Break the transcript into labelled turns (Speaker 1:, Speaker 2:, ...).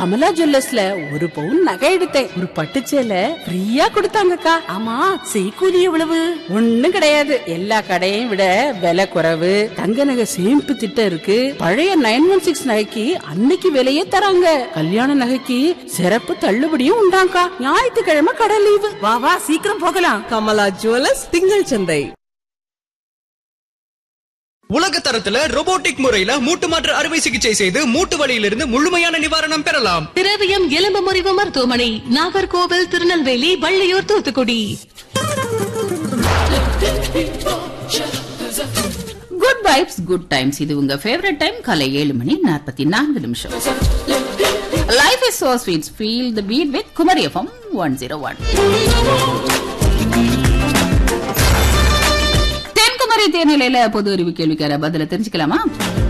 Speaker 1: கமலா ஜுவல்லர்ஸ்ல ஒரு பவுன் நகை எடுத்தேன் ஒரு பட்டுச்சேலை ஃப்ரீயா கொடுத்தாங்கக்கா ஆமா செய்கூலி எவ்வளவு ஒண்ணும் கிடையாது எல்லா கடையையும் விட விலை குறைவு தங்க நகை சேமிப்பு திட்டம் இருக்கு பழைய நைன் ஒன் சிக்ஸ் நகைக்கு அன்னைக்கு விலையே தராங்க கல்யாண நகைக்கு சிறப்பு தள்ளுபடியும் உண்டாங்கா ஞாயிற்றுக்கிழமை கடை லீவு
Speaker 2: வா வா சீக்கிரம் போகலாம் கமலா ஜுவல்லர்ஸ் திங்கள் சந்தை
Speaker 3: உலக தரத்துல robotic முறையில மூட்டு மாற்று அறுவை சிகிச்சை செய்து மூட்டு வலியிலிருந்து முழுமையான நிவாரணம் பெறலாம்
Speaker 4: திரவியம் எலும்பு முறிவு மருத்துவமனை Nagercoil Tirunelveli Valliyur Thoothukudi
Speaker 5: good vibes good times இது உங்க ஃபேவரட் டைம் காலை ஏழு மணி நாற்பத்தி நான்கு நிமிஷம் life is so sweets feel the beat with Kumari FM one zero one Thenkumari தேனிலையில பொது அறிவு கேள்விக்கார பதில தெரிஞ்சுக்கலாமா